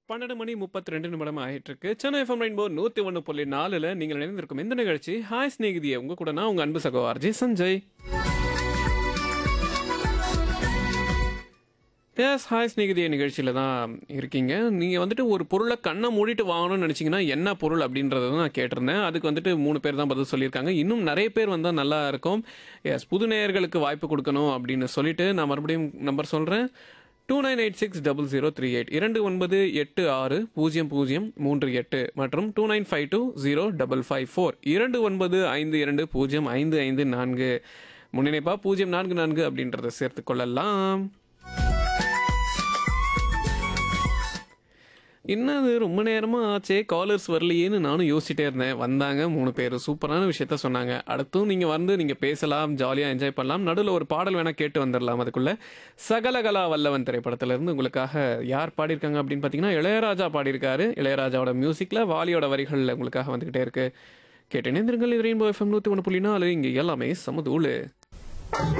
பன்னெண்டு மணி முப்பத்தி ரெண்டு நிமிடம் ஆயிட்டு இருக்கு சென்னை எஃப்எம் ரெயின்போ நூத்தி ஒன்று புள்ளி நாலுல நீங்கள் இணைந்திருக்கும் இந்த நிகழ்ச்சி ஹாய் ஸ்நேகிதியே உங்க கூட நான் உங்க அன்பு சகோதரஜி சஞ்சய் எஸ் ஹாய் ஸ்நேகிதிய நிகழ்ச்சியில் தான் இருக்கீங்க நீங்கள் வந்துட்டு ஒரு பொருளை கண்ணை மூடிட்டு வாங்கணும்னு நினச்சிங்கன்னா என்ன பொருள் அப்படின்றத தான் நான் கேட்டிருந்தேன் அதுக்கு வந்துட்டு மூணு பேர் தான் பதில் சொல்லியிருக்காங்க இன்னும் நிறைய பேர் வந்தால் நல்லா இருக்கும் எஸ் புது நேயர்களுக்கு வாய்ப்பு கொடுக்கணும் அப்படின்னு சொல்லிட்டு நான் மறுபடியும் நம்பர் சொல்கிறேன் two nine eight six double zero three eight இரண்டு ஒன்பது எட்டு ஆறு பூஜ்ஜியம் பூஜ்ஜியம் மூன்று எட்டு மற்றும் two nine five two zero double five four இரண்டு ஒன்பது ஐந்து இரண்டு பூஜ்ஜியம் ஐந்து ஐந்து நான்கு முன்னிணைப்பா பூஜ்ஜியம் நான்கு நான்கு அப்படின்றத சேர்த்து கொள்ளலாம் என்னது ரொம்ப நேரமா ஆச்சே காலர்ஸ் வரலையேன்னு நானும் யோசிச்சிட்டே இருந்தேன் வந்தாங்க மூணு பேர் சூப்பரான விஷயத்த சொன்னாங்க அடுத்தும் நீங்க வந்து நீங்க பேசலாம் ஜாலியா என்ஜாய் பண்ணலாம் நடுவில் ஒரு பாடல் வேணா கேட்டு வந்துடலாம் அதுக்குள்ள சகலகலா வல்லவன் திரைப்படத்துல இருந்து உங்களுக்காக யார் பாடியிருக்காங்க அப்படின்னு பார்த்தீங்கன்னா இளையராஜா பாடியிருக்காரு இளையராஜாவோட மியூசிக்ல வாலியோட வரிகள் உங்களுக்காக வந்துகிட்டே இருக்கு கேட்டு இணைந்திருங்கள் இது ரெயின்போ எஃப்எம் நூற்றி ஒன்று புள்ளி நாலு இங்கே எல்லாமே சமதூளு